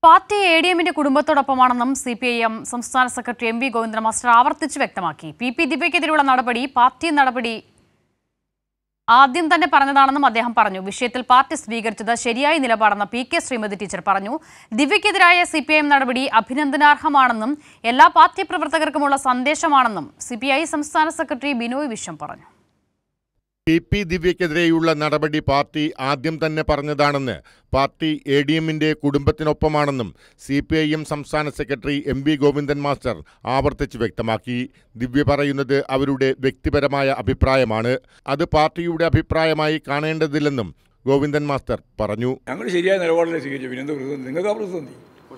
party A D എമ്മിന്റെ കുടുംബത്തോടൊപ്പമാണെന്നും C P I M സംസ്ഥാന secretary M V Govindan master ആവർത്തിച്ച് വ്യക്തമാക്കി പി പി ദിവ്യക്കെതിരെയുള്ള നടപടി പാർട്ടി നടപടി ആദ്യം തന്നെ പറഞ്ഞതാണെന്നും അദ്ദേഹം പറഞ്ഞു വിഷയത്തിൽ പാർട്ടി സ്വീകരിച്ചത് ശരിയായ നിലപാടെന്ന് പി കെ ശ്രീമതി ടീച്ചർ പറഞ്ഞു ദിവ്യക്കെതിരായ സി പി ഐ എം നടപടി അഭിനന്ദനാർഹമാണെന്നും എല്ലാ പാർട്ടി പ്രവർത്തകർക്കുമുള്ള സന്ദേശമാണെന്നും സി പി ഐ സംസ്ഥാന സെക്രട്ടറി ബിനോയ് വിശ്വം പറഞ്ഞു പി പി ദിവ്യക്കെതിരെയുള്ള നടപടി പാർട്ടി ആദ്യം തന്നെ പറഞ്ഞതാണെന്ന് പാർട്ടി എ ഡി എമ്മിന്റെ കുടുംബത്തിനൊപ്പമാണെന്നും സി പി ഐ എം സംസ്ഥാന secretary M V Govindan master ആവർത്തിച്ച് വ്യക്തമാക്കി ദിവ്യ പറയുന്നത് അവരുടെ വ്യക്തിപരമായ അഭിപ്രായമാണ് അത് പാർട്ടിയുടെ അഭിപ്രായമായി കാണേണ്ടതില്ലെന്നും ഗോവിന്ദൻ മാസ്റ്റർ പറഞ്ഞു ഞങ്ങൾ ശരിയായ നിലപാടല്ലേ സ്വീകരിച്ചു പിന്നെ എന്ത് പ്രതിസന്ധി നിങ്ങൾക്ക് ആ പ്രതിസന്ധി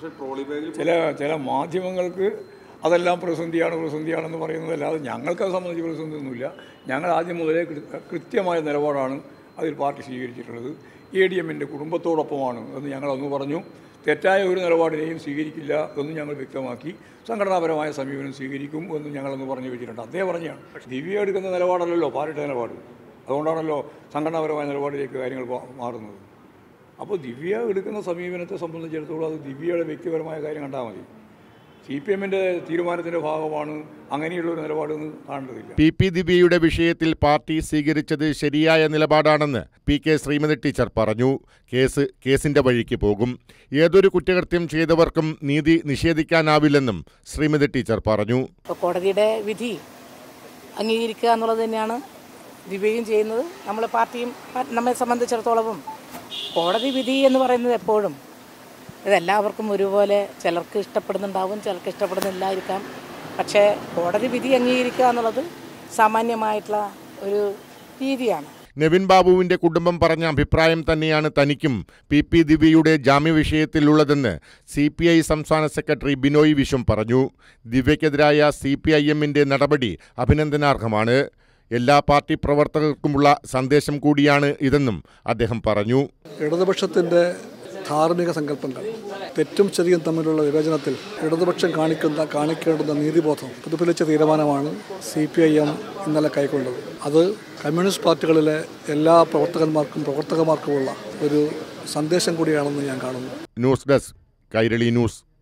ചില ചില മാധ്യമങ്ങൾക്ക് അതെല്ലാം പ്രതിസന്ധിയാണ് പ്രതിസന്ധിയാണെന്ന് പറയുന്നതല്ലാതെ ഞങ്ങൾക്കത് സംബന്ധിച്ച് പ്രതിസന്ധിയൊന്നുമില്ല ഞങ്ങൾ ആദ്യം മുതലേ കൃ- കൃത്യമായ നിലപാടാണ് അതിൽ പാർട്ടി സ്വീകരിച്ചിട്ടുള്ളത് എ ഡി എമ്മിൻ്റെ കുടുംബത്തോടൊപ്പമാണ് എന്ന് ഞങ്ങളൊന്ന് പറഞ്ഞു തെറ്റായ ഒരു നിലപാടിനെയും സ്വീകരിക്കില്ല എന്ന് ഞങ്ങൾ വ്യക്തമാക്കി സംഘടനാപരമായ സമീപനം സ്വീകരിക്കും എന്ന് ഞങ്ങളൊന്ന് പറഞ്ഞു വെച്ചിട്ടുണ്ട് അതേ പറഞ്ഞാണ് പക്ഷേ ദിവ്യ എടുക്കുന്ന നിലപാടല്ലല്ലോ പാർട്ടിയുടെ നിലപാട് അതുകൊണ്ടാണല്ലോ സംഘടനാപരമായ നിലപാടിലേക്ക് കാര്യങ്ങൾ മാ- മാറുന്നത് അപ്പോൾ ദിവ്യ എടുക്കുന്ന സമീപനത്തെ സംബന്ധിച്ചിടത്തോളം അത് ദിവ്യയുടെ വ്യക്തിപരമായ കാര്യം കണ്ടാൽ മതി സി പി എമ്മിൻ്റെ തീരുമാനത്തിൻ്റെ ഭാഗമാണ് അങ്ങനെയുള്ള ഒരു നിലപാടെന്ന് കാണേണ്ടതില്ല പി പി ദിവ്യയുടെ വിഷയത്തിൽ പാർട്ടി സ്വീകരിച്ചത് ശരിയായ നിലപാടാണെന്ന് പി കെ ശ്രീമതി ടീച്ചർ പറഞ്ഞു കേസ് കേസിന്റെ വഴിക്ക് പോകും ഏതൊരു കുറ്റകൃത്യം ചെയ്തവർക്കും നീതി നിഷേധിക്കാനാവില്ലെന്നും ശ്രീമതി ടീച്ചർ പറഞ്ഞു ഇപ്പോൾ കോടതിയുടെ വിധി അംഗീകരിക്കുക എന്നുള്ളത് തന്നെയാണ് ദിവ്യയും ചെയ്യുന്നത് നമ്മളെ പാർട്ടിയും പ- നമ്മെ സംബന്ധിച്ചിടത്തോളവും കോടതി വിധി എന്ന് പറയുന്നത് എപ്പോഴും ഇതെല്ലാവർക്കും ഒരുപോലെ ചിലർക്ക് ഇഷ്ടപ്പെടുന്നുണ്ടാവും ചിലർക്ക് ഇഷ്ടപ്പെടുന്നില്ലായിരിക്കാം പക്ഷേ കോടതി വിധി അംഗീകരിക്കുക എന്നുള്ളത് സാമാന്യമായിട്ടുള്ള ഒരു രീതിയാണ് നെവിൻ ബാബുവിന്റെ കുടുംബം പറഞ്ഞ അഭിപ്രായം തന്നെയാണ് തനിക്കും പി പി ദിവ്യയുടെ ജാമ്യ വിഷയത്തിലുള്ളതെന്ന് സി പി ഐ സംസ്ഥാന സെക്രട്ടറി ബിനോയ് വിശ്വം പറഞ്ഞു ദിവ്യക്കെതിരായ സി പി ഐ എമ്മിന്റെ നടപടി അഭിനന്ദനാർഹമാണ് എല്ലാ പാർട്ടി പ്രവർത്തകർക്കുമുള്ള സന്ദേശം കൂടിയാണ് ഇതെന്നും അദ്ദേഹം പറഞ്ഞു ഇടതുപക്ഷത്തിൻ്റെ ധാർമ്മിക സങ്കല്പങ്ങൾ തെറ്റും ശരിയും തമ്മിലുള്ള വിവേചനത്തിൽ ഇടതുപക്ഷം കാണിക്കുന്ന കാണിക്കേണ്ടുന്ന നീതിബോധം പ്രതിഫലിച്ച തീരുമാനമാണ് സി പി ഐ എം ഇന്നലെ കൈക്കൊണ്ടത് അത് കമ്മ്യൂണിസ്റ്റ് പാർട്ടികളിലെ എല്ലാ പ്രവർത്തകന്മാർക്കും പ്രവർത്തകന്മാർക്കുമുള്ള ഒരു സന്ദേശം കൂടിയാണെന്ന് ഞാൻ കാണുന്നു ന്യൂസ് ഡെസ്ക് കൈരളി ന്യൂസ്